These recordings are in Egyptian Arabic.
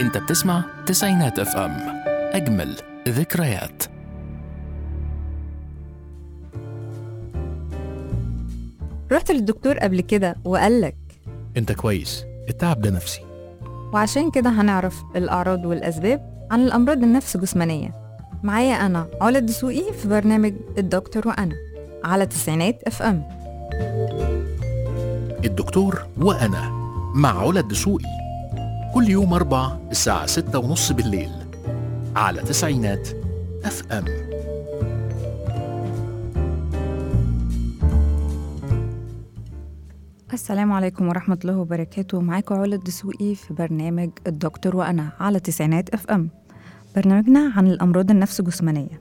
انت بتسمع تسعينات اف ام اجمل ذكريات رحت للدكتور قبل كده وقالك انت كويس التعب ده نفسي وعشان كده هنعرف الأعراض والأسباب عن الأمراض النفس جسمانية معايا أنا علا الدسوقي في برنامج الدكتور وأنا على تسعينات اف ام الدكتور وانا مع علا الدسوقي كل يوم اربع الساعة ستة ونص بالليل على تسعينات اف ام السلام عليكم ورحمة الله وبركاته معاكم علا الدسوقي في برنامج الدكتور وأنا على تسعينات اف ام برنامجنا عن الأمراض النفس جسمانية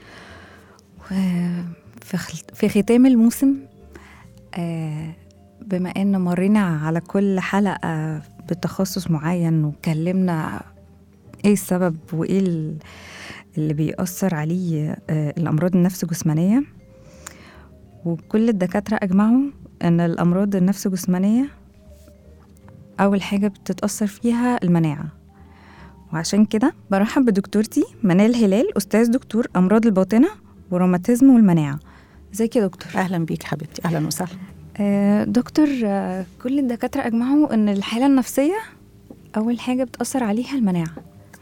وفي خل- في ختام الموسم آه، بما ان مرينا على كل حلقة بتخصص معين واتكلمنا ايه السبب وايه ال- اللي بيأثر عليه آه، الأمراض النفس جسمانية وكل الدكاترة أجمعوا إن الأمراض النفس جسمانية أول حاجة بتتأثر فيها المناعة وعشان كده برحب بدكتورتي منال هلال أستاذ دكتور أمراض الباطنة وروماتيزم والمناعة ازيك يا دكتور اهلا بيك حبيبتي اهلا وسهلا آه، دكتور آه، كل الدكاترة أجمعوا إن الحالة النفسية أول حاجة بتأثر عليها المناعة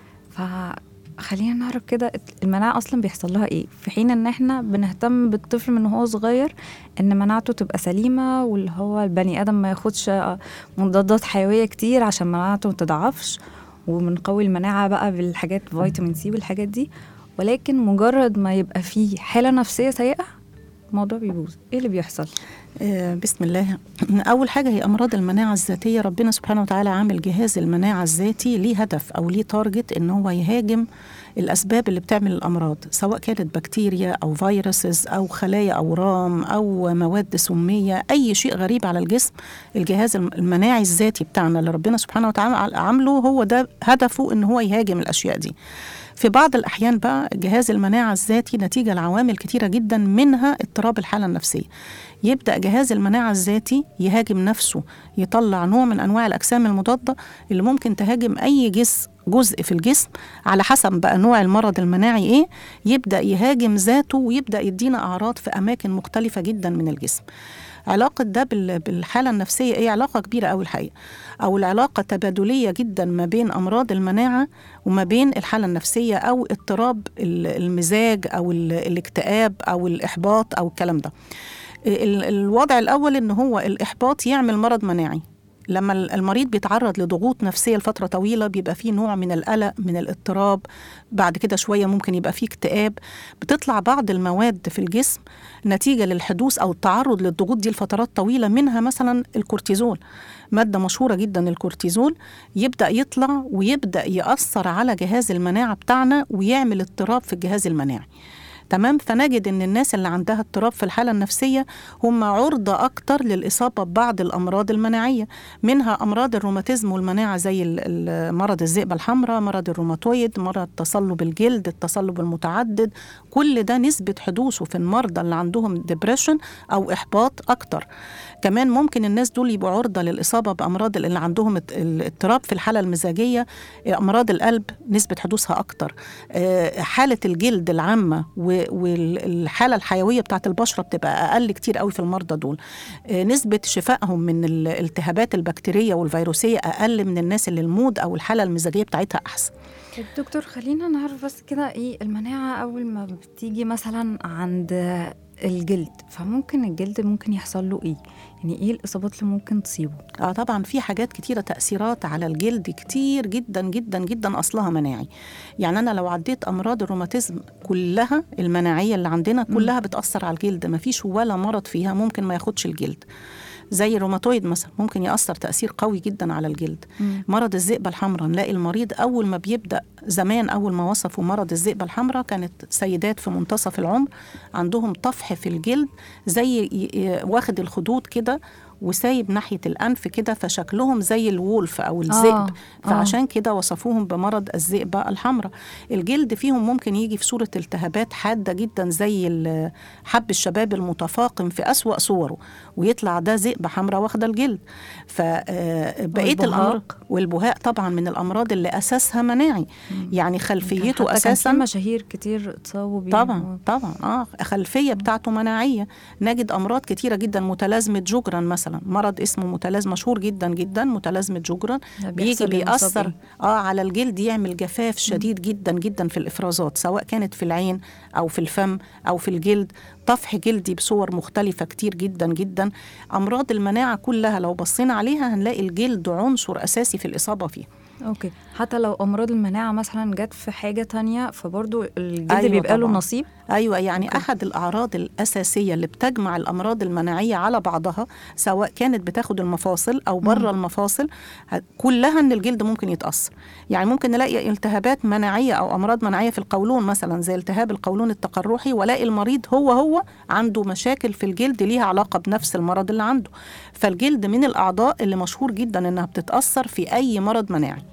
فخلينا نعرف كده المناعة أصلا بيحصل لها إيه في حين إن إحنا بنهتم بالطفل من وهو صغير إن مناعته تبقى سليمة واللي هو البني آدم ما ياخدش آه، مضادات حيوية كتير عشان مناعته ما تضعفش وبنقوي المناعة بقى بالحاجات فيتامين سي والحاجات دي ولكن مجرد ما يبقى فيه حالة نفسية سيئة الموضوع بيبوظ ايه اللي بيحصل آه بسم الله اول حاجه هي امراض المناعه الذاتيه ربنا سبحانه وتعالى عامل جهاز المناعه الذاتي ليه هدف او ليه تارجت ان هو يهاجم الاسباب اللي بتعمل الامراض سواء كانت بكتيريا او فيروسز او خلايا اورام او مواد سميه اي شيء غريب على الجسم الجهاز الم- المناعي الذاتي بتاعنا اللي ربنا سبحانه وتعالى عامله هو ده هدفه ان هو يهاجم الاشياء دي في بعض الأحيان بقى جهاز المناعة الذاتي نتيجة لعوامل كتيرة جدا منها اضطراب الحالة النفسية يبدأ جهاز المناعة الذاتي يهاجم نفسه يطلع نوع من أنواع الأجسام المضادة اللي ممكن تهاجم أي جزء جزء في الجسم على حسب بقى نوع المرض المناعي ايه يبدأ يهاجم ذاته ويبدأ يدينا أعراض في أماكن مختلفة جدا من الجسم علاقة ده بال- بالحالة النفسية ايه علاقة كبيرة أوي الحقيقة أو العلاقة تبادلية جدا ما بين أمراض المناعة وما بين الحالة النفسية أو اضطراب ال- المزاج أو ال- الاكتئاب أو الإحباط أو الكلام ده ال- الوضع الأول إن هو الإحباط يعمل مرض مناعي لما ال- المريض بيتعرض لضغوط نفسية لفترة طويلة بيبقى فيه نوع من القلق من الاضطراب بعد كده شوية ممكن يبقى فيه اكتئاب بتطلع بعض المواد في الجسم نتيجة للحدوث أو التعرض للضغوط دي لفترات طويلة منها مثلا الكورتيزول مادة مشهورة جدا الكورتيزول يبدأ يطلع ويبدأ يأثر على جهاز المناعة بتاعنا ويعمل اضطراب في الجهاز المناعي تمام فنجد ان الناس اللي عندها اضطراب في الحاله النفسيه هم عرضه اكتر للاصابه ببعض الامراض المناعيه منها امراض الروماتيزم والمناعه زي ال- ال- مرض الذئبه الحمراء مرض الروماتويد مرض تصلب الجلد التصلب المتعدد كل ده نسبه حدوثه في المرضى اللي عندهم ديبريشن او احباط اكتر كمان ممكن الناس دول يبقوا عرضه للاصابه بامراض اللي عندهم اض- الاضطراب في الحاله المزاجيه امراض القلب نسبه حدوثها اكتر آه، حاله الجلد العامه و- والحاله الحيويه بتاعت البشره بتبقى اقل كتير قوي في المرضى دول آه، نسبه شفائهم من الالتهابات البكتيريه والفيروسيه اقل من الناس اللي المود او الحاله المزاجيه بتاعتها احسن دكتور خلينا نعرف بس كده ايه المناعة أول ما بتيجي مثلا عند الجلد فممكن الجلد ممكن يحصل له ايه يعني ايه الإصابات اللي ممكن تصيبه اه طبعا في حاجات كتيرة تأثيرات على الجلد كتير جدا جدا جدا أصلها مناعي يعني أنا لو عديت أمراض الروماتيزم كلها المناعية اللي عندنا كلها بتأثر على الجلد ما فيش ولا مرض فيها ممكن ما ياخدش الجلد زي الروماتويد مثلا ممكن يأثر تأثير قوي جدا على الجلد مم. مرض الذئبة الحمراء نلاقي المريض أول ما بيبدأ زمان أول ما وصفوا مرض الذئبة الحمراء كانت سيدات في منتصف العمر عندهم طفح في الجلد زي ي- ي- واخد الخدود كده وسايب ناحيه الانف كده فشكلهم زي الولف او الذئب آه، آه. فعشان كده وصفوهم بمرض الذئبه الحمراء الجلد فيهم ممكن يجي في صوره التهابات حاده جدا زي ال- حب الشباب المتفاقم في اسوا صوره ويطلع ده ذئبه حمراء واخده الجلد فبقيه والبهاق. الامراض والبهاق طبعا من الامراض اللي اساسها مناعي يعني خلفيته حتى كان اساسا في مشاهير كتير اتصابوا بيه طبعا طبعا اه خلفيه بتاعته مناعيه نجد امراض كتيره جدا متلازمه جوجران مثلا مرض اسمه متلازمه مشهور جدا جدا متلازمه جوجران ده بيجي بيحصل للمصابين. بيأثر اه على الجلد يعمل جفاف شديد جدا جدا في الافرازات سواء كانت في العين او في الفم او في الجلد طفح جلدي بصور مختلفة كتير جدا جدا أمراض المناعة كلها لو بصينا عليها هنلاقي الجلد عنصر أساسي في الإصابة فيه اوكي حتى لو امراض المناعه مثلا جت في حاجه تانية فبرضو الجلد أيوة بيبقى له طبعاً. نصيب ايوه يعني احد الاعراض الاساسيه اللي بتجمع الامراض المناعيه على بعضها سواء كانت بتاخد المفاصل او بره المفاصل ه- كلها ان الجلد ممكن يتاثر يعني ممكن نلاقي التهابات مناعيه او امراض مناعيه في القولون مثلا زي التهاب القولون التقرحي ولاقي المريض هو هو عنده مشاكل في الجلد ليها علاقه بنفس المرض اللي عنده فالجلد من الاعضاء اللي مشهور جدا انها بتتاثر في اي مرض مناعي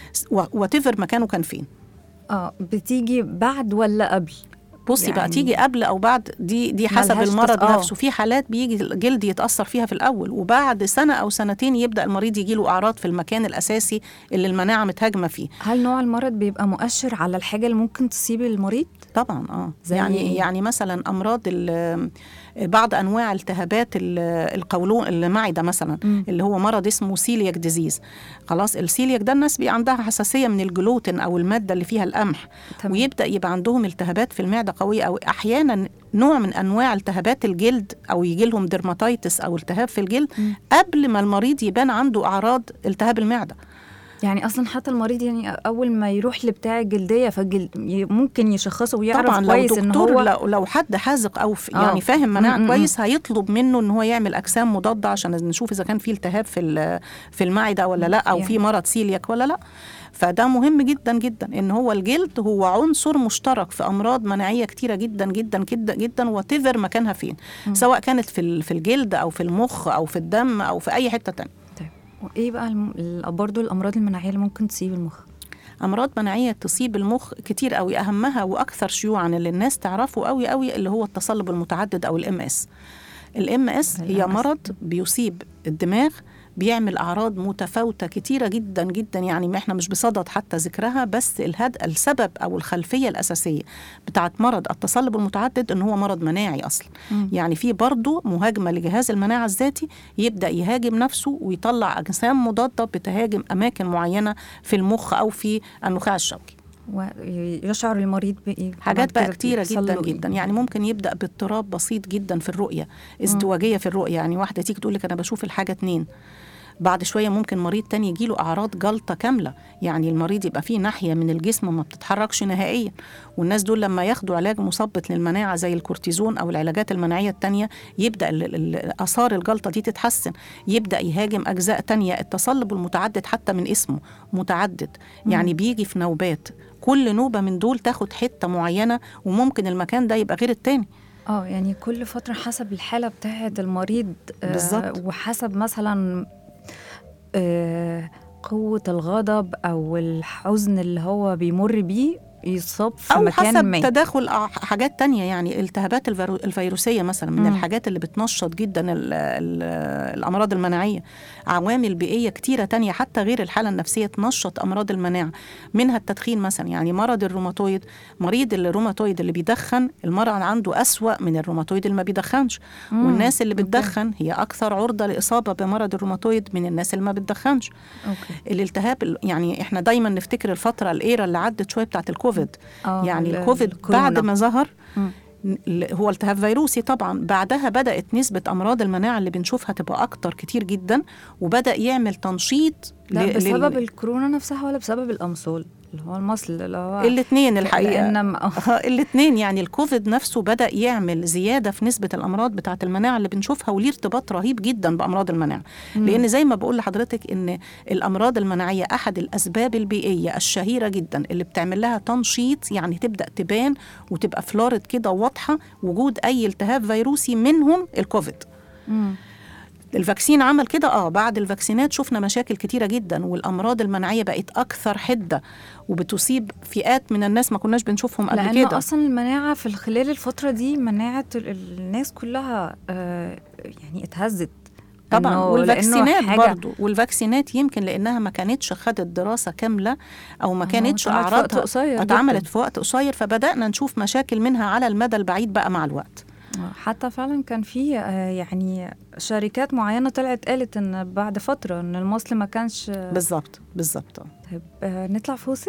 وتفر مكانه كان فين اه بتيجي بعد ولا قبل بصي بقى يعني- تيجي قبل او بعد دي دي حسب ملهاش المرض تف- آه. نفسه في حالات بيجي الجلد يتاثر فيها في الاول وبعد سنه او سنتين يبدا المريض يجي له اعراض في المكان الاساسي اللي المناعه متهاجمه فيه هل نوع المرض بيبقى مؤشر على الحاجه اللي ممكن تصيب المريض طبعا اه زي يعني إيه؟ يعني مثلا امراض ال- بعض انواع التهابات ال- القولون المعده مثلا مم. اللي هو مرض اسمه سيلياك ديزيز خلاص السيلياك ده الناس بي عندها حساسيه من الجلوتين او الماده اللي فيها القمح تمام. ويبدا يبقى عندهم التهابات في المعده قويه او احيانا نوع من انواع التهابات الجلد او يجي لهم درماتيتس او التهاب في الجلد مم. قبل ما المريض يبان عنده اعراض التهاب المعده يعني اصلا حتى المريض يعني اول ما يروح لبتاع الجلديه فالجلد ي- ممكن يشخصه ويعرف طبعا لو كويس ان دكتور هو لو, لو حد حاذق او في آه. يعني فاهم مناعه م- م- م. كويس هيطلب منه ان هو يعمل اجسام مضاده عشان نشوف اذا كان في التهاب في ال- في المعده ولا لا او يعني- في مرض سيلياك ولا لا فده مهم جدا جدا ان هو الجلد هو عنصر مشترك في امراض مناعيه كتيره جدا جدا جدا جدا وتفر مكانها فين سواء كانت في ال- في الجلد او في المخ او في الدم او في اي حته تانية طيب وايه بقى الم... ال- برضو الامراض المناعيه اللي ممكن تصيب المخ امراض مناعيه تصيب المخ كتير قوي اهمها واكثر شيوعا اللي الناس تعرفه قوي قوي اللي هو التصلب المتعدد او الام اس الام اس هي ال MS. مرض بيصيب الدماغ بيعمل اعراض متفاوته كتيره جدا جدا يعني ما احنا مش بصدد حتى ذكرها بس الهد السبب او الخلفيه الاساسيه بتاعت مرض التصلب المتعدد ان هو مرض مناعي اصلا مم. يعني في برضه مهاجمه لجهاز المناعه الذاتي يبدا يهاجم نفسه ويطلع اجسام مضاده بتهاجم اماكن معينه في المخ او في النخاع الشوكي ويشعر المريض بايه حاجات بعد بقى كده كتيرة بيحصل جدا له إيه؟ جدا يعني ممكن يبدأ باضطراب بسيط جدا في الرؤية ازدواجية في الرؤية يعني واحدة تيجي تقول لك أنا بشوف الحاجة اتنين بعد شوية ممكن مريض تاني يجيله أعراض جلطة كاملة يعني المريض يبقى فيه ناحية من الجسم ما بتتحركش نهائيا والناس دول لما ياخدوا علاج مثبط للمناعة زي الكورتيزون أو العلاجات المناعية التانية يبدأ ال- ال- آثار الجلطة دي تتحسن يبدأ يهاجم أجزاء تانية التصلب المتعدد حتى من اسمه متعدد يعني بيجي في نوبات كل نوبة من دول تاخد حتة معينة وممكن المكان ده يبقى غير التاني اه يعني كل فترة حسب الحالة بتاعة المريض آه، بالظبط. وحسب مثلا آه، قوة الغضب أو الحزن اللي هو بيمر بيه يصاب في أو مكان حسب ما تداخل أع- حاجات تانية يعني التهابات الفيرو- الفيروسية مثلا من مم. الحاجات اللي بتنشط جدا ال ال الأمراض المناعية عوامل بيئية كتيرة تانية حتى غير الحالة النفسية تنشط أمراض المناعة منها التدخين مثلا يعني مرض الروماتويد مريض الروماتويد اللي بيدخن المرض عنده أسوأ من الروماتويد اللي ما بيدخنش مم. والناس اللي أوكي. بتدخن هي أكثر عرضة لإصابة بمرض الروماتويد من الناس اللي ما بتدخنش أوكي الالتهاب ال- يعني احنا دايما نفتكر الفتره الايرا اللي عدت شويه بتاعت الكوفيد آه، يعني ال- الكوفيد الكورونا. بعد ما ظهر مم. ال- هو التهاب فيروسي طبعا بعدها بدات نسبه امراض المناعه اللي بنشوفها تبقى اكتر كتير جدا وبدا يعمل تنشيط ده ل- بسبب لل- الكورونا نفسها ولا بسبب الأمصال اللي هو المصل اللي هو الاثنين الحقيقه لأن الاثنين يعني الكوفيد نفسه بدا يعمل زياده في نسبه الامراض بتاعه المناعه اللي بنشوفها وليه ارتباط رهيب جدا بامراض المناعه لان زي ما بقول لحضرتك ان الامراض المناعيه احد الاسباب البيئيه الشهيره جدا اللي بتعمل لها تنشيط يعني تبدا تبان وتبقى فلورد كده واضحه وجود اي التهاب فيروسي منهم الكوفيد مم. الفاكسين عمل كده اه بعد الفاكسينات شفنا مشاكل كتيره جدا والامراض المناعيه بقت اكثر حده وبتصيب فئات من الناس ما كناش بنشوفهم قبل لان كده اصلا المناعه في خلال الفتره دي مناعه ال- الناس كلها آه، يعني اتهزت طبعا إنه- والفاكسينات لأنه حاجة- برضو والفاكسينات يمكن لانها ما كانتش خدت دراسه كامله او ما هو كانتش اتعملت في وقت اعراضها قصير اتعملت جداً. في وقت قصير فبدانا نشوف مشاكل منها على المدى البعيد بقى مع الوقت حتى فعلا كان في آه، يعني شركات معينه طلعت قالت ان بعد فتره ان المصل ما كانش بالظبط بالظبط آه. طيب آه، نطلع فاصل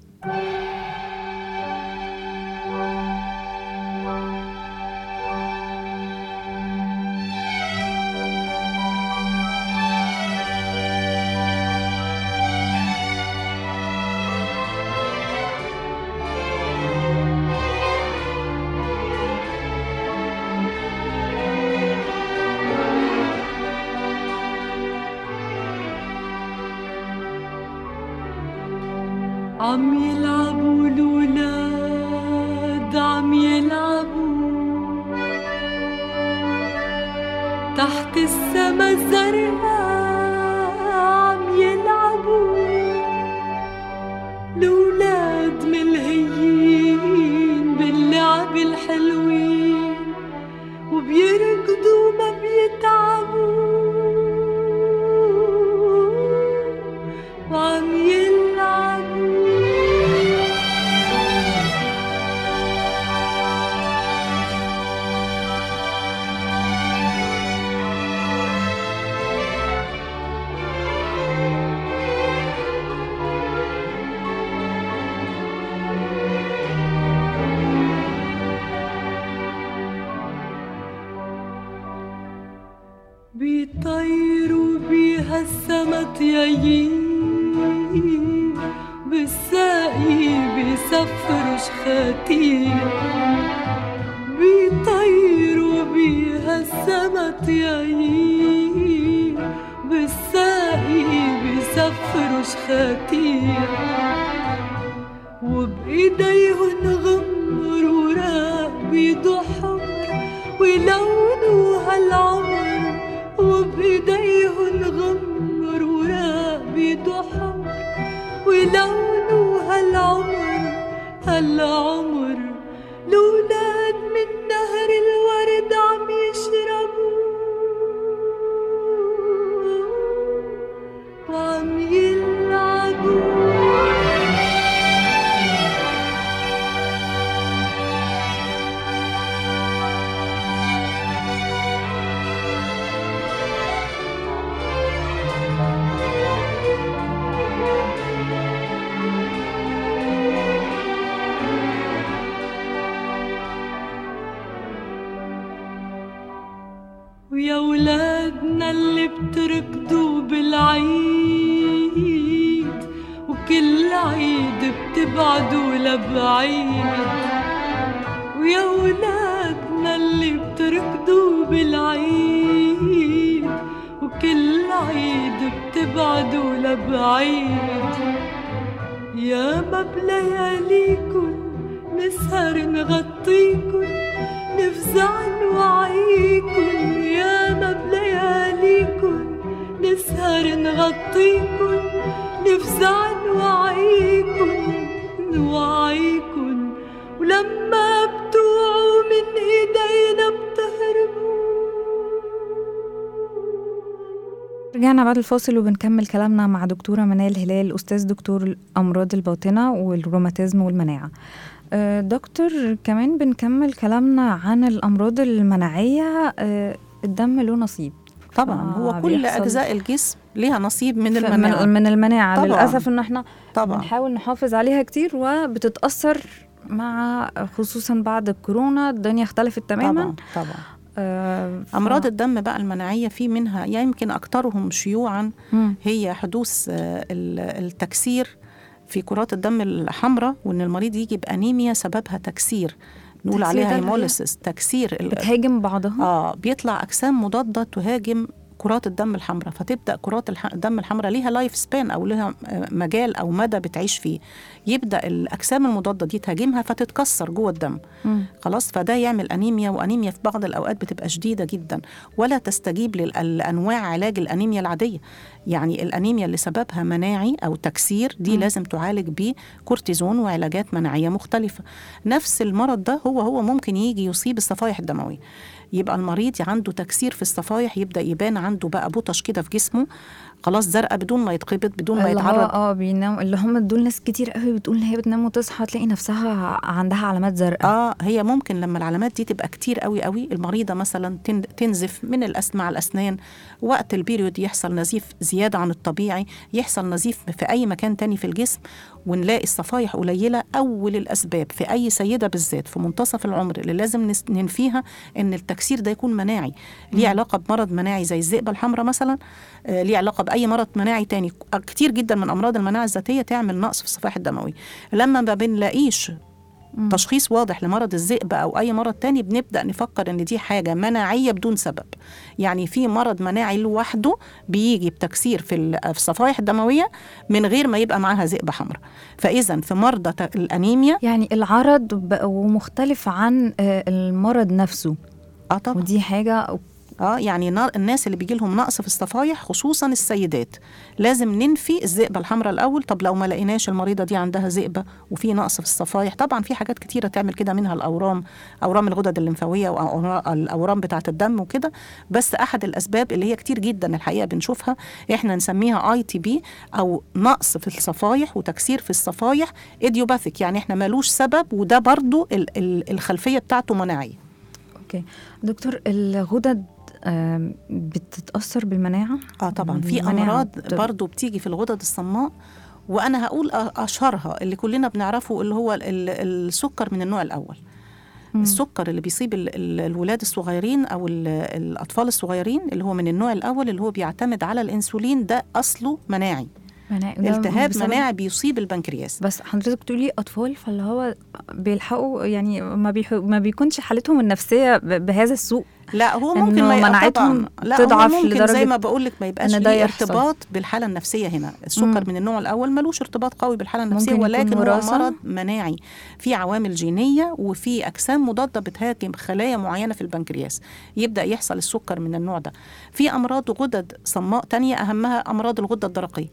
عم يلعبوا الولاد عم يلعبوا تحت السما الزرقاء عم يلعبوا الولاد ملهيين باللعب الحلوين وبيركضوا ما بيتعبوا وعم يلعبوا بيطيروا بيها السما طيايين بالساقي بيسفروا شخاتير بيطيروا بيها السما طيايين بالساقي بيسفروا شخاتير وبإيديهن غمر وراق بيضو حمر ويلونوا هالعمر وبإيديهن غمر وراق بيضو حمر ويلونوا هالعمر هالعمر الولاد من نهر الورد عم يشربوا وعم يلعبوا ويا ولادنا اللي بتركضوا بالعيد وكل عيد بتبعدوا لبعيد ويا ولادنا اللي بتركضوا بالعيد وكل عيد بتبعدوا لبعيد يا ما بلياليكن نسهر نغطيكن نفزع نوعيكن يا ما بلياليكن نسهر نغطيكن نفزع نوعيكن نوعيكن ولما بتوعوا من ايدينا بتهربوا رجعنا بعد الفاصل وبنكمل كلامنا مع دكتورة منال هلال أستاذ دكتور الأمراض الباطنة والروماتيزم والمناعة آه، دكتور كمان بنكمل كلامنا عن الأمراض المناعية آه، الدم له نصيب طبعا آه، هو كل بيحصل- اجزاء الجسم ليها نصيب من ف- المناعه من, من المناعة طبعاً. للأسف إن احنا طبعا بنحاول نحافظ عليها كتير وبتتأثر مع خصوصا بعد الكورونا الدنيا اختلفت تماما طبعا طبعا آه، ف- امراض الدم بقى المناعيه في منها يمكن اكثرهم شيوعا مم. هي حدوث آه، ال- التكسير في كرات الدم الحمراء وان المريض يجي بانيميا سببها تكسير نقول تكسير عليها ده اللي هي هيموليسيس تكسير ال- بتهاجم بعضها اه بيطلع اجسام مضاده تهاجم كرات الدم الحمراء فتبدا كرات الح- الدم الحمراء ليها لايف سبان او لها آه، مجال او مدى بتعيش فيه يبدا الاجسام المضاده دي تهاجمها فتتكسر جوه الدم مم. خلاص فده يعمل انيميا وانيميا في بعض الاوقات بتبقى شديده جدا ولا تستجيب لانواع علاج الانيميا العاديه يعني الانيميا اللي سببها مناعي او تكسير دي مم. لازم تعالج بكورتيزون وعلاجات مناعيه مختلفه نفس المرض ده هو هو ممكن يجي يصيب الصفائح الدمويه يبقى المريض عنده تكسير في الصفائح يبدا يبان عنده بقى بطش كده في جسمه خلاص زرقاء بدون ما يتقبض بدون ما اللي هو يتعرض اه بينام اللي هم دول ناس كتير قوي بتقول ان هي بتنام وتصحى تلاقي نفسها عندها علامات زرقاء اه هي ممكن لما العلامات دي تبقى كتير قوي قوي المريضه مثلا تن- تنزف من الأس مع الاسنان وقت البيريود يحصل نزيف زياده عن الطبيعي يحصل نزيف في اي مكان تاني في الجسم ونلاقي الصفائح قليله اول الاسباب في اي سيده بالذات في منتصف العمر اللي لازم نس- ننفيها ان التكسير ده يكون مناعي ليه علاقه بمرض مناعي زي الذئبه الحمراء مثلا آه ليه علاقه باي مرض مناعي تاني كتير جدا من امراض المناعه الذاتيه تعمل نقص في الصفائح الدمويه لما ما بنلاقيش مم. تشخيص واضح لمرض الذئب او اي مرض تاني بنبدا نفكر ان دي حاجه مناعيه بدون سبب يعني في مرض مناعي لوحده بيجي بتكسير في ال- في الصفائح الدمويه من غير ما يبقى معاها ذئبه حمراء فاذا في مرضى ت- الانيميا يعني العرض بقى ومختلف عن آه، المرض نفسه اه طبعا ودي حاجه اه يعني نا- الناس اللي بيجي لهم نقص في الصفائح خصوصا السيدات لازم ننفي الذئبه الحمراء الاول طب لو ما لقيناش المريضه دي عندها ذئبه وفي نقص في الصفائح طبعا في حاجات كتيره تعمل كده منها الاورام اورام الغدد الليمفاويه والاورام بتاعه الدم وكده بس احد الاسباب اللي هي كتير جدا الحقيقه بنشوفها احنا نسميها اي تي بي او نقص في الصفائح وتكسير في الصفائح ايديوباثيك يعني احنا مالوش سبب وده برضو ال- ال- الخلفيه بتاعته مناعيه اوكي دكتور الغدد آم، بتتاثر بالمناعه اه طبعا في المناعة امراض بت- برضو بتيجي في الغدد الصماء وانا هقول أ- اشهرها اللي كلنا بنعرفه اللي هو ال- ال- السكر من النوع الاول مم. السكر اللي بيصيب ال- ال- الولاد الصغيرين او ال- الاطفال الصغيرين اللي هو من النوع الاول اللي هو بيعتمد على الانسولين ده اصله مناعي مناعي ده التهاب بسبب- مناعي بيصيب البنكرياس بس حضرتك بتقولي اطفال فاللي هو بيلحقوا يعني ما, بيح... ما بيكونش حالتهم النفسيه ب... بهذا السوء لا هو إنه ممكن ما يبقى مناعتهم طبعا لا تضعف هو ممكن زي لدرجة ما بقول لك ما يبقاش إن ده ليه يحصل. ارتباط بالحاله النفسيه هنا السكر مم. من النوع الاول ملوش ارتباط قوي بالحاله النفسيه ممكن يكون ولكن هو وراثة؟ مرض مناعي في عوامل جينيه وفي اجسام مضاده بتهاجم خلايا معينه في البنكرياس يبدا يحصل السكر من النوع ده في امراض غدد صماء تانية اهمها امراض الغده الدرقيه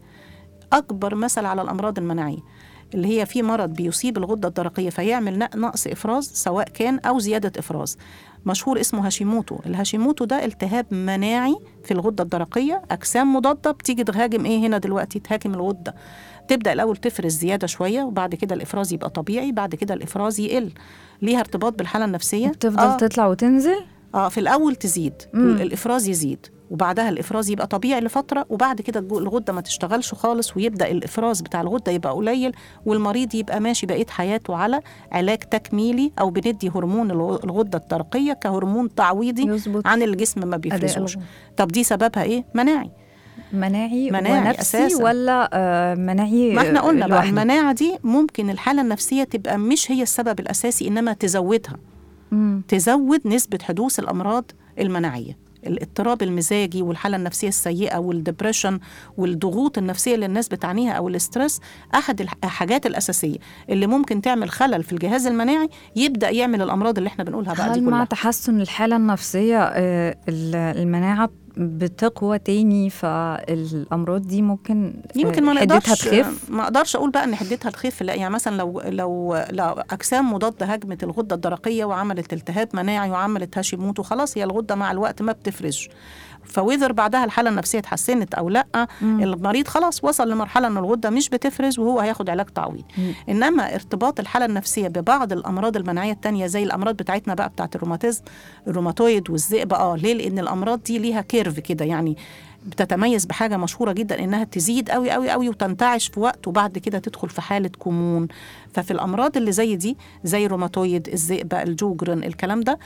اكبر مثل على الامراض المناعيه اللي هي في مرض بيصيب الغده الدرقيه فيعمل نق- نقص افراز سواء كان او زياده افراز مشهور اسمه هاشيموتو الهاشيموتو ده التهاب مناعي في الغده الدرقيه اجسام مضاده بتيجي تهاجم ايه هنا دلوقتي تهاجم الغده تبدا الاول تفرز زياده شويه وبعد كده الافراز يبقى طبيعي بعد كده الافراز يقل ليها ارتباط بالحاله النفسيه بتفضل آه. تطلع وتنزل اه في الاول تزيد مم. ال- الافراز يزيد وبعدها الافراز يبقى طبيعي لفتره وبعد كده الجو- الغده ما تشتغلش خالص ويبدا الافراز بتاع الغده يبقى قليل والمريض يبقى ماشي بقيه حياته على علاج تكميلي او بندي هرمون الغ- الغده الدرقيه كهرمون تعويضي يظبط عن الجسم ما أداء بيفرزوش الغدة. طب دي سببها ايه مناعي مناعي, مناعي ونفسي أساساً. ولا آه مناعي ما احنا قلنا بقى لوحده؟ المناعه دي ممكن الحاله النفسيه تبقى مش هي السبب الاساسي انما تزودها مم. تزود نسبة حدوث الأمراض المناعية الاضطراب المزاجي والحالة النفسية السيئة والدبريشن والضغوط النفسية اللي الناس بتعانيها أو الاسترس أحد الح- الحاجات الأساسية اللي ممكن تعمل خلل في الجهاز المناعي يبدأ يعمل الأمراض اللي احنا بنقولها بقى دي هل مع كلها تحسن الحالة النفسية آه، ال- المناعة بتقوى تاني فالأمراض دي ممكن آه، يمكن ما حدتها نقدرش تخف ما اقدرش اقول بقى ان حدتها تخف لا يعني مثلا لو لو لو اجسام مضاده هاجمت الغده الدرقيه وعملت التهاب مناعي وعملت هاشيموتو خلاص هي الغده مع الوقت ما بتفرزش فوذر بعدها الحاله النفسيه اتحسنت او لا مم. المريض خلاص وصل لمرحله ان الغده مش بتفرز وهو هياخد علاج تعويضي مم. انما ارتباط الحاله النفسيه ببعض الامراض المناعيه التانية زي الامراض بتاعتنا بقى بتاعت الروماتيزم الروماتويد والذئب اه ليه لان الامراض دي ليها كيرف كده يعني بتتميز بحاجه مشهوره جدا انها تزيد قوي قوي قوي وتنتعش في وقت وبعد كده تدخل في حاله كمون ففي الامراض اللي زي دي زي الروماتويد الذئبه الجوجرن الكلام ده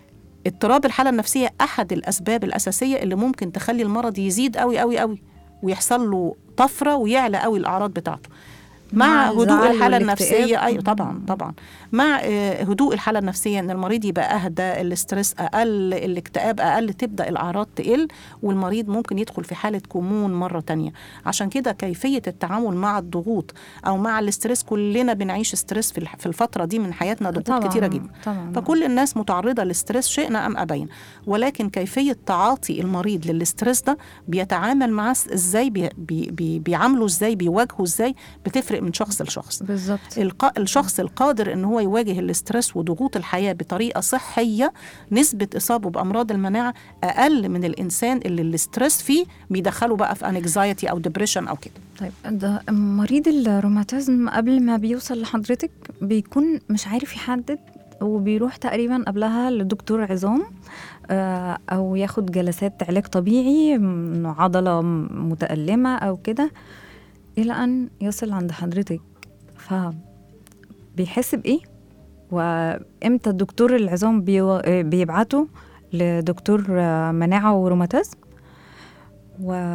اضطراب الحاله النفسيه احد الاسباب الاساسيه اللي ممكن تخلي المرض يزيد قوي قوي قوي ويحصل له طفره ويعلى قوي الاعراض بتاعته مع, مع هدوء الزعل الحاله والاكتئاب. النفسيه ايوه مم. طبعا طبعا مع آه، هدوء الحاله النفسيه ان المريض يبقى اهدى الاسترس اقل الاكتئاب اقل تبدا الاعراض تقل والمريض ممكن يدخل في حاله كمون مره تانية عشان كده كيفيه التعامل مع الضغوط او مع الاسترس كلنا بنعيش ستريس في الح- في الفتره دي من حياتنا ضغوط طبعاً، كتيره جدا طبعا فكل الناس متعرضه للاسترس شئنا ام ابينا ولكن كيفيه تعاطي المريض للاسترس ده بيتعامل معاه ازاي بي بي بي بيعامله ازاي بيواجهه ازاي بتفرق من شخص لشخص بالظبط الق... الشخص القادر ان هو يواجه الاسترس وضغوط الحياه بطريقه صحيه نسبه اصابه بامراض المناعه اقل من الانسان اللي الاسترس فيه بيدخله بقى في انكزايتي او ديبريشن او كده طيب ده مريض الروماتيزم قبل ما بيوصل لحضرتك بيكون مش عارف يحدد وبيروح تقريبا قبلها لدكتور عظام آه، او ياخد جلسات علاج طبيعي انه عضله متألمه او كده الى ان يصل عند حضرتك ف بيحس بايه وامتى الدكتور العظام بيو- بيبعته لدكتور آه، مناعه وروماتيزم و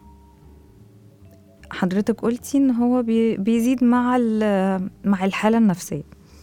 حضرتك قلتي ان هو بي- بيزيد مع ال- مع الحاله النفسيه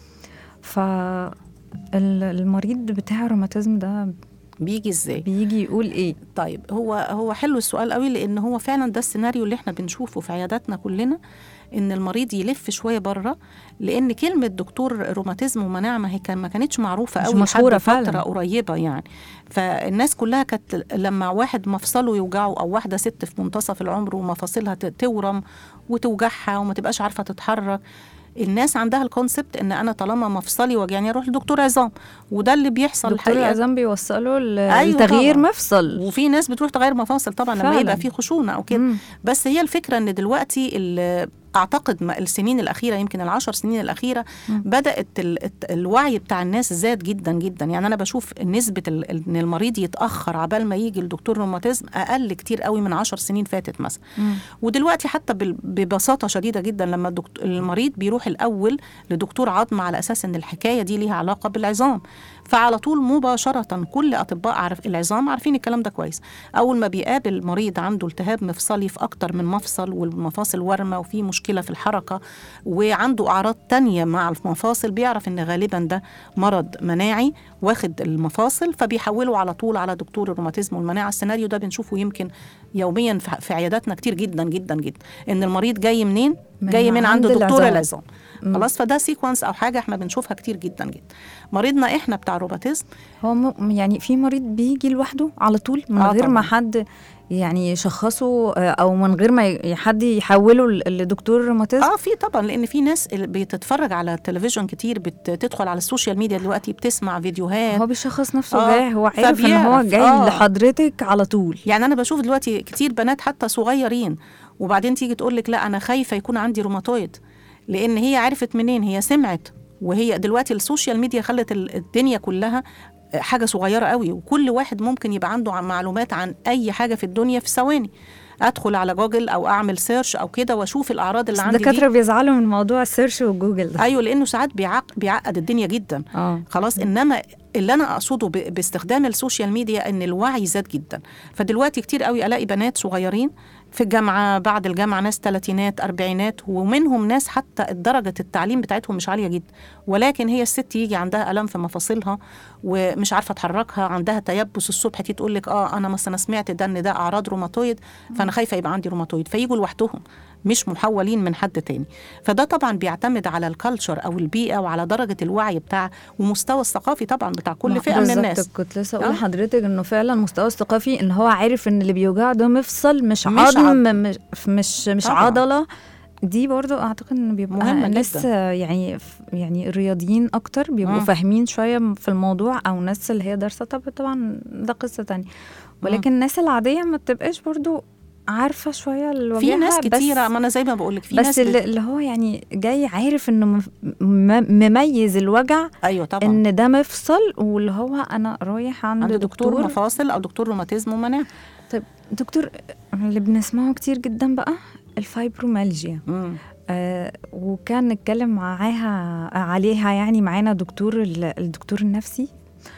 فالمريض بتاع الروماتيزم ده بيجي ازاي بيجي يقول ايه طيب هو هو حلو السؤال قوي لان هو فعلا ده السيناريو اللي احنا بنشوفه في عياداتنا كلنا ان المريض يلف شويه بره لان كلمه دكتور روماتيزم ومناعه ما هي كان ما كانتش معروفه مش قوي مشهورة لحد فتره فعلا. قريبه يعني فالناس كلها كانت لما واحد مفصله يوجعه او واحده ست في منتصف العمر ومفاصلها ت- تورم وتوجعها وما تبقاش عارفه تتحرك الناس عندها الكونسبت ان انا طالما مفصلي وجعني اروح لدكتور عظام وده اللي بيحصل دكتور الحقيقة. العظام بيوصله ل- أيوة لتغيير طبعاً. مفصل وفي ناس بتروح تغير مفاصل طبعا لما فعلاً. يبقى في خشونه او كده مم. بس هي الفكره ان دلوقتي ال- اعتقد ما- السنين الاخيره يمكن العشر سنين الاخيره مم. بدات ال- الت- الوعي بتاع الناس زاد جدا جدا يعني انا بشوف نسبه ال- ان المريض يتاخر عبال ما يجي لدكتور روماتيزم اقل كتير قوي من عشر سنين فاتت مثلا مم. ودلوقتي حتى بال- ببساطه شديده جدا لما الدكتور المريض بيروح الاول لدكتور عظم على اساس ان الحكايه دي ليها علاقه بالعظام فعلى طول مباشره كل اطباء عارف العظام عارفين الكلام ده كويس اول ما بيقابل مريض عنده التهاب مفصلي في اكتر من مفصل والمفاصل ورمه وفي مشكله في الحركه وعنده اعراض تانية مع المفاصل بيعرف ان غالبا ده مرض مناعي واخد المفاصل فبيحوله على طول على دكتور الروماتيزم والمناعه السيناريو ده بنشوفه يمكن يوميا في في عياداتنا كتير جدا جدا جدا ان المريض جاي منين من جاي من عند عند دكتور العظام. العظام خلاص فده سيكونس او حاجه احنا بنشوفها كتير جدا جدا مريضنا احنا بتاع الروماتيزم هو م... يعني في مريض بيجي لوحده على طول من آه غير ما طبعاً. حد يعني يشخصه آه، او من غير ما ي- حد يحوله ل- لدكتور روماتيزم اه في طبعا لان في ناس اللي بتتفرج على التلفزيون كتير بتدخل على السوشيال ميديا دلوقتي بتسمع فيديوهات هو بيشخص نفسه آه، جاي هو عارف ان هو فبيعرف، جاي آه. لحضرتك على طول يعني انا بشوف دلوقتي كتير بنات حتى صغيرين وبعدين تيجي تقول لك لا انا خايفه يكون عندي روماتويد لان هي عرفت منين هي سمعت وهي دلوقتي السوشيال ميديا خلت ال- الدنيا كلها حاجه صغيره قوي وكل واحد ممكن يبقى عنده عن- معلومات عن اي حاجه في الدنيا في ثواني ادخل على جوجل او اعمل سيرش او كده واشوف الاعراض اللي بس عندي دي الدكاتره بيزعلوا من موضوع السيرش والجوجل ده ايوه لانه ساعات بيعق بيعقد الدنيا جدا اه خلاص انما اللي انا اقصده ب- باستخدام السوشيال ميديا ان الوعي زاد جدا فدلوقتي كتير قوي الاقي بنات صغيرين في الجامعه بعد الجامعه ناس ثلاثينات اربعينات ومنهم ناس حتى درجه التعليم بتاعتهم مش عاليه جدا ولكن هي الست يجي عندها الام في مفاصلها ومش عارفه تحركها عندها تيبس الصبح تيجي تقول لك اه انا مثلا سمعت ده ان ده اعراض روماتويد فانا خايفه يبقى عندي روماتويد فيجوا لوحدهم مش محولين من حد تاني فده طبعا بيعتمد على الكالتشر او البيئه وعلى درجه الوعي بتاع ومستوى الثقافي طبعا بتاع كل ما- فئه من بالظبط، الناس كنت لسه اقول آه. لحضرتك انه فعلا مستوى الثقافي ان هو عارف ان اللي بيوجعه ده مفصل مش, مش عظم عظم. مش مش, مش طبعاً. عضله دي برضو اعتقد ان بيبقى مهمة ناس جداً. آه، يعني ف- يعني الرياضيين اكتر بيبقوا مم. فاهمين شويه في الموضوع او ناس اللي هي دارسه طب طبعا ده قصه تانية ولكن الناس العاديه ما بتبقاش برضو عارفه شويه اللي في ناس وجعها، بس- كتيره ما انا زي ما بقول لك في بس ناس اللي, بت... اللي هو يعني جاي عارف انه مف- م- مميز الوجع ايوه طبعا ان ده مفصل واللي هو انا رايح عند, عند دكتور, دكتور مفاصل او دكتور روماتيزم ومناعه طيب دكتور اللي بنسمعه كتير جدا بقى الفايبرومالجيا مم. آه وكان نتكلم معاها عليها يعني معانا دكتور ال- الدكتور النفسي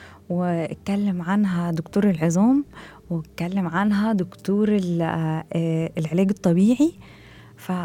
واتكلم عنها دكتور العظام واتكلم عنها دكتور ال- آه، آه، العلاج الطبيعي ف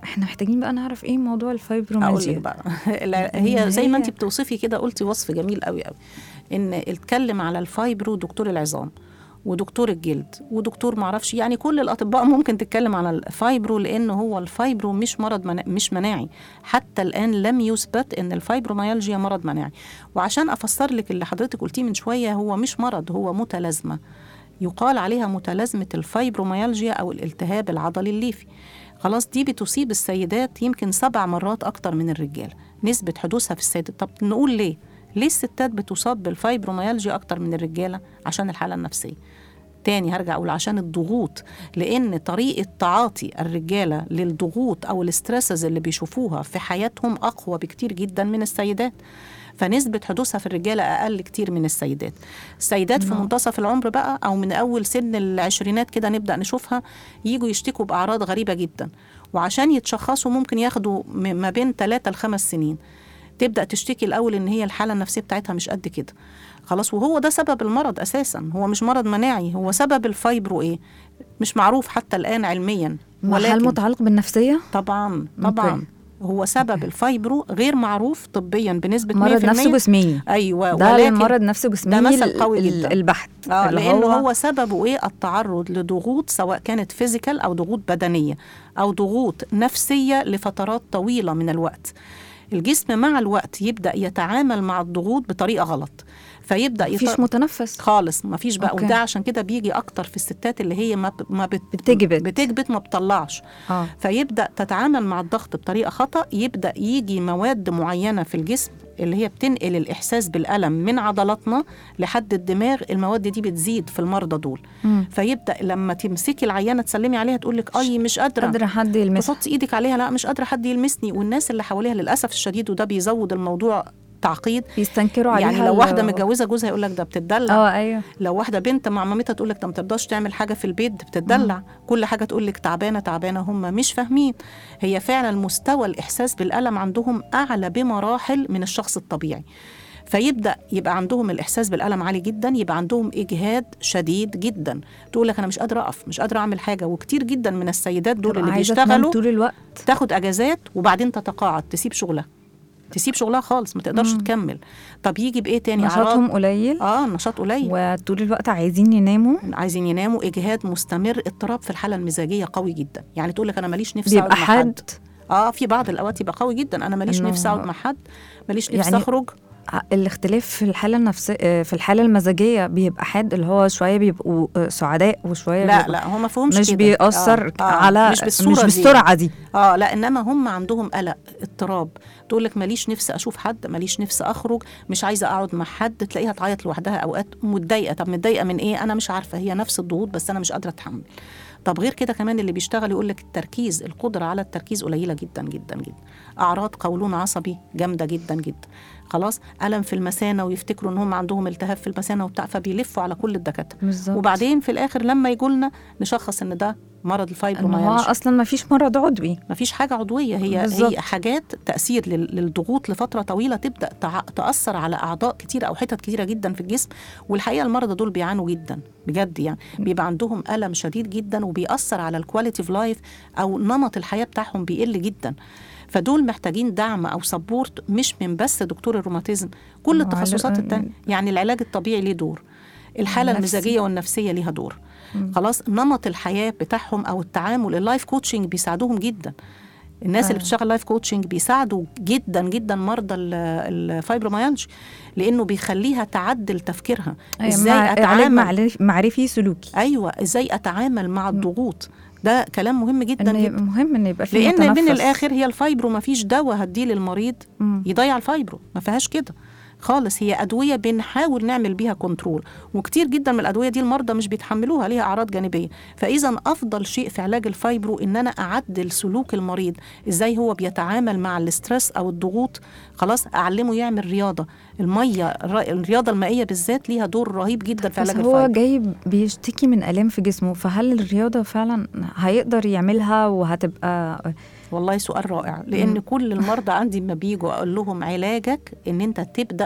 احنا محتاجين بقى نعرف ايه موضوع اقول الفايبرومالجيا لك بقى لا، إن هي زي ما انت هي- بتوصفي كده قلتي وصف جميل قوي قوي ان اتكلم على الفايبرو دكتور العظام ودكتور الجلد ودكتور معرفش يعني كل الاطباء ممكن تتكلم على الفايبرو لان هو الفايبرو مش مرض منا... مش مناعي حتى الان لم يثبت ان الفايبروميالجيا مرض مناعي وعشان افسر لك اللي حضرتك قلتيه من شويه هو مش مرض هو متلازمه يقال عليها متلازمه الفايبروميالجيا او الالتهاب العضلي الليفي خلاص دي بتصيب السيدات يمكن سبع مرات أكتر من الرجال نسبة حدوثها في السيدات طب نقول ليه؟ ليه الستات بتصاب بالفايبروميالجيا أكتر من الرجالة؟ عشان الحالة النفسية تاني هرجع أقول عشان الضغوط لأن طريقة تعاطي الرجالة للضغوط أو الاسترسز اللي بيشوفوها في حياتهم أقوى بكتير جدا من السيدات فنسبة حدوثها في الرجالة أقل كتير من السيدات السيدات في منتصف العمر بقى أو من أول سن العشرينات كده نبدأ نشوفها يجوا يشتكوا بأعراض غريبة جدا وعشان يتشخصوا ممكن ياخدوا م- ما بين 3 لخمس سنين تبدأ تشتكي الأول إن هي الحالة النفسية بتاعتها مش قد كده خلاص وهو ده سبب المرض أساسا هو مش مرض مناعي هو سبب الفايبرو إيه مش معروف حتى الآن علميا هل متعلق بالنفسيه طبعا طبعا أوكي. هو سبب الفايبرو غير معروف طبيا بنسبة 100% مرض نفسه جسمي ايوه ده ولكن المرض نفسه جسمي ده مثل ال- قوي ال- جدا. البحت اه اللي لانه هو, هو سببه ايه التعرض لضغوط سواء كانت فيزيكال او ضغوط بدنيه او ضغوط نفسيه لفترات طويله من الوقت الجسم مع الوقت يبدا يتعامل مع الضغوط بطريقه غلط فيبدا مفيش يط- متنفس خالص ما فيش بقى أوكي. وده عشان كده بيجي اكتر في الستات اللي هي ما ب- ما بت بتكبت. بتكبت ما بتطلعش اه فيبدا تتعامل مع الضغط بطريقه خطا يبدا يجي مواد معينه في الجسم اللي هي بتنقل الاحساس بالالم من عضلاتنا لحد الدماغ المواد دي بتزيد في المرضى دول مم. فيبدا لما تمسكي العيانه تسلمي عليها تقول لك اي مش قادره قادره حد يلمسها تحطي ايدك عليها لا مش قادره حد يلمسني والناس اللي حواليها للاسف الشديد وده بيزود الموضوع تعقيد يستنكروا عليها يعني لو ال- واحده متجوزه جوزها يقول لك ده بتدلع اه ايوه لو واحده بنت مع مامتها تقول لك ده ما تقدرش تعمل حاجه في البيت دي بتدلع كل حاجه تقول لك تعبانه تعبانه هم مش فاهمين هي فعلا مستوى الاحساس بالالم عندهم اعلى بمراحل من الشخص الطبيعي فيبدا يبقى عندهم الاحساس بالالم عالي جدا يبقى عندهم اجهاد شديد جدا تقول لك انا مش قادره اقف مش قادره اعمل حاجه وكتير جدا من السيدات دول تبقى اللي عايزة تنام بيشتغلوا طول الوقت تاخد اجازات وبعدين تتقاعد تسيب شغلها تسيب شغلها خالص ما تقدرش مم. تكمل طب يجي بايه تاني نشاطهم قليل اه النشاط قليل وطول الوقت عايزين يناموا عايزين يناموا اجهاد مستمر اضطراب في الحاله المزاجيه قوي جدا يعني تقول لك انا ماليش نفسي بيبقى اقعد مع حد اه في بعض الاوقات يبقى قوي جدا انا ماليش إنه- نفسي اقعد مع حد ماليش نفسي يعني اخرج ع- الاختلاف في الحاله النفسيه في الحاله المزاجيه بيبقى حاد اللي هو شويه بيبقوا آه، سعداء وشويه لا بيبقوا- لا هو ما فيهمش مش كده. بيأثر آه. آه. على مش بالصوره مش دي. بالسرعه دي اه لا انما هم عندهم قلق اضطراب تقول لك ماليش نفسي اشوف حد ماليش نفسي اخرج مش عايزه اقعد مع حد تلاقيها تعيط لوحدها اوقات متضايقه طب متضايقه من ايه انا مش عارفه هي نفس الضغوط بس انا مش قادره اتحمل طب غير كده كمان اللي بيشتغل يقول لك التركيز القدره على التركيز قليله جدا جدا جدا اعراض قولون عصبي جامده جدا جدا خلاص الم في المثانه ويفتكروا ان هم عندهم التهاب في المثانه وبتاع فبيلفوا على كل الدكاتره بالظبط وبعدين في الاخر لما يجوا لنا نشخص ان ده مرض ان هو الفايبروميالجيا اصلا ما فيش مرض عضوي ما فيش حاجة عضوية هي بالظبط. هي حاجات تأثير لل- للضغوط لفترة طويلة تبدأ تع- تأثر على أعضاء كتيرة أو حتت كتيرة جدا في الجسم والحقيقة المرضى دول بيعانوا جدا بجد يعني بيبقى عندهم ألم شديد جدا وبيأثر على الكواليتي اوف لايف أو نمط الحياة بتاعهم بيقل جدا فدول محتاجين دعم او سبورت مش من بس دكتور الروماتيزم كل وعلى- التخصصات التانية يعني العلاج الطبيعي ليه دور الحاله النفسي. المزاجيه والنفسيه ليها دور مم. خلاص نمط الحياه بتاعهم او التعامل اللايف كوتشنج بيساعدوهم جدا الناس اللي آه. بتشتغل لايف كوتشنج بيساعدوا جدا جدا مرضى ال- الفايبروميالجيا لانه بيخليها تعدل تفكيرها أيوة، ازاي مع- علاج اتعامل معرف- معرفي سلوكي ايوه ازاي اتعامل مع الضغوط ده كلام مهم جدا ان جدا يبقى مهم ان يبقى في لان من متنفس. الاخر هي الفايبرو ما فيش دواء هديه للمريض مم. يضيع الفايبرو ما فيهاش كده خالص هي ادويه بنحاول نعمل بيها كنترول وكتير جدا من الادويه دي المرضى مش بيتحملوها ليها اعراض جانبيه فاذا افضل شيء في علاج الفايبرو ان انا اعدل سلوك المريض ازاي هو بيتعامل مع الاسترس او الضغوط خلاص اعلمه يعمل رياضه الميه الر- الرياضه المائيه بالذات ليها دور رهيب جدا في بس علاج هو الفايبرو جاي بيشتكي من الام في جسمه فهل الرياضه فعلا هيقدر يعملها وهتبقى والله سؤال رائع لان مم. كل المرضى عندي ما بيجوا اقول لهم علاجك ان انت تبدا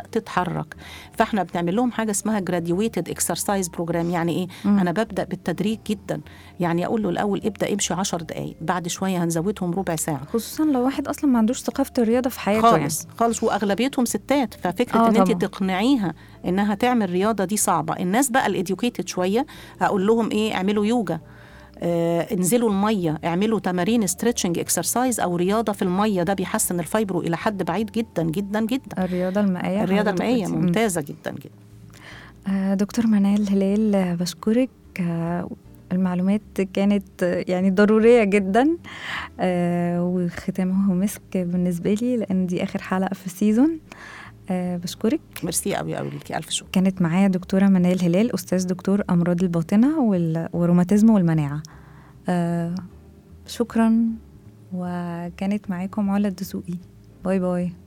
تتحرك فاحنا بنعمل لهم حاجه اسمها graduated exercise program يعني ايه مم. انا ببدا بالتدريج جدا يعني اقول له الاول ابدا امشي 10 دقائق بعد شويه هنزودهم ربع ساعه خصوصا لو واحد اصلا ما عندوش ثقافه الرياضه في حياته خالص خالص واغلبيتهم ستات ففكره آه ان انت طبعا. تقنعيها انها تعمل رياضه دي صعبه الناس بقى الاديوكيتد شويه هقول لهم ايه اعملوا يوجا آه انزلوا الميه اعملوا تمارين ستريتشنج اكسرسايز او رياضه في الميه ده بيحسن الفايبرو الى حد بعيد جدا جدا جدا يعني الرياضه المائيه الرياضه حضرتك المائيه قلتي. مم. ممتازه جدا جدا آه، دكتور منال هلال آه، بشكرك آه، المعلومات كانت آه، يعني ضرورية جدا آه، وختامه مسك بالنسبة لي لأن دي آخر حلقة في السيزون آه، بشكرك ميرسي قوي قوي ليكي الف شكر كانت معايا دكتورة منال هلال أستاذ دكتور أمراض الباطنة وال- والروماتيزم والمناعة آه، شكرا وكانت معاكم علا الدسوقي باي باي